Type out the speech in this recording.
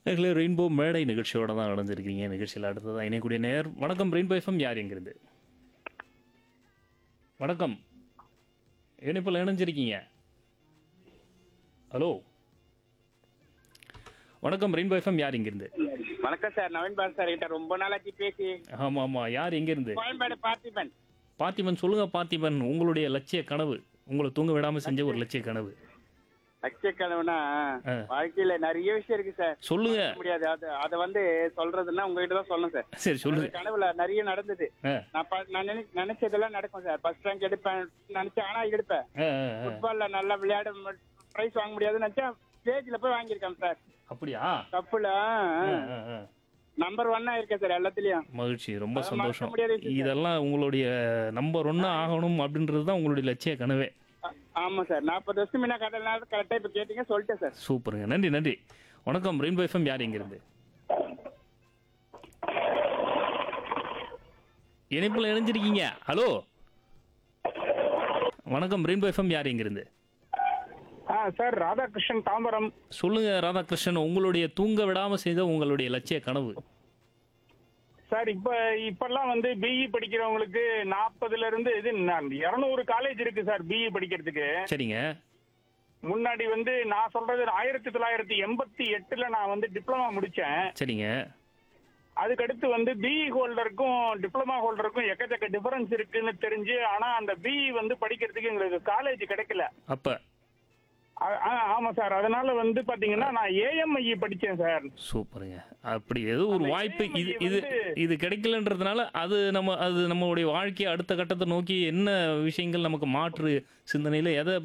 நேர்களே ரெயின்போ மேடை நிகழ்ச்சியோட தான் நடந்திருக்கீங்க நிகழ்ச்சியில் அடுத்ததான் இணையக்கூடிய நேர் வணக்கம் ரெயின்போ எஃப்எம் யார் எங்கிருந்து வணக்கம் இணைப்பில் இணைஞ்சிருக்கீங்க ஹலோ வணக்கம் ரெயின்போ எஃப்எம் யார் இங்கிருந்து வணக்கம் சார் நவீன் பாஸ் சார் கிட்ட ரொம்ப நாளாச்சு பேசி ஆமாம் ஆமாம் யார் எங்கிருந்து கோயம்பேடு பார்த்திபன் பார்த்திபன் சொல்லுங்க பார்த்திபன் உங்களுடைய லட்சிய கனவு உங்களை தூங்க விடாமல் செஞ்ச ஒரு லட்சிய கனவு லட்சக்கனவுனா ஆ. வாழ்க்கையில நிறைய விஷயம் இருக்கு சார் சொல்லுங்க சொல்ல முடியாது அது அதை வந்து சொல்றதுன்னா உங்ககிட்ட தான் சொல்லணும் சார் சரி சொல்லுங்க எனக்கு கனவுல நிறைய நடந்தது ஆ நான் ப- நான் நினை- நினைச்சதெல்லாம் நடக்கும் சார் ஃபர்ஸ்ட் ரேங்க் எடுப்பேன் நினைச்சேன் ஆனா எடுப்பேன் ஆ, ஆ, ஆ. ஃபுட்பால்ல நல்லா விளையாட பிரைஸ் வாங்க முடியாதுன்னு நினைச்சா ஸ்டேஜ்ல போய் வாங்கியிருக்கேன் சார் அப்படியா தப்புல ஆ, ஆ, ஆ. நம்பர் ஒன்னா இருக்கேன் சார் எல்லாத்துலயும் மகிழ்ச்சி ரொம்ப அதை மறக்க சந்தோஷம் முடியாத விஷயம். இதெல்லாம் உங்களுடைய நம்பர் ஒன்று ஆகணும் அப்படின்றது தான் உங்களுடைய லட்சிய கனவே ஆ- ஆமா சார் நாற்பது வருஷம் முன்ன கதை கரெக்டா இப்ப கேட்டீங்க சொல்லிட்டேன் சார் சூப்பருங்க நன்றி நன்றி வணக்கம் ரெயின்போ எஃப்எம் யார் எங்கிருந்து இணைப்பில் இணைஞ்சிருக்கீங்க ஹலோ வணக்கம் ரெயின்போ எஃப்எம் யார் எங்கிருந்து ஆ சார் ராதாகிருஷ்ணன் தாம்பரம் சொல்லுங்க ராதாகிருஷ்ணன் உங்களுடைய தூங்க விடாம செய்த உங்களுடைய லட்சிய கனவு சார் இப்ப இப்பெல்லாம் வந்து பிஇ படிக்கிறவங்களுக்கு நாற்பதுல இருந்து இது இருநூறு காலேஜ் இருக்கு சார் பிஇ படிக்கிறதுக்கு சரிங்க முன்னாடி வந்து நான் சொல்றது ஆயிரத்தி தொள்ளாயிரத்தி எண்பத்தி எட்டுல நான் வந்து டிப்ளமா முடிச்சேன் சரிங்க அதுக்கடுத்து வந்து பிஇ ஹோல்டருக்கும் டிப்ளமா ஹோல்டருக்கும் எக்கச்சக்க டிஃபரன்ஸ் இருக்குன்னு தெரிஞ்சு ஆனா அந்த பிஇ வந்து படிக்கிறதுக்கு எங்களுக்கு காலேஜ் கிடைக்கல அப்ப ஆ- ஆ, ஆமா சார் அதனால வந்து பாத்தீங்கன்னா நான் ஏஎம்ஐ படிச்சேன் சார் சூப்பருங்க அப்படி ஏதோ ஒரு அந்த வாய்ப்பு இது AMI இது வந்து- இது கிடைக்கலன்றதுனால அது நம்ம அது நம்மளுடைய வாழ்க்கையை அடுத்த கட்டத்தை நோக்கி என்ன விஷயங்கள் நமக்கு மாற்று சிந்தனையில எதை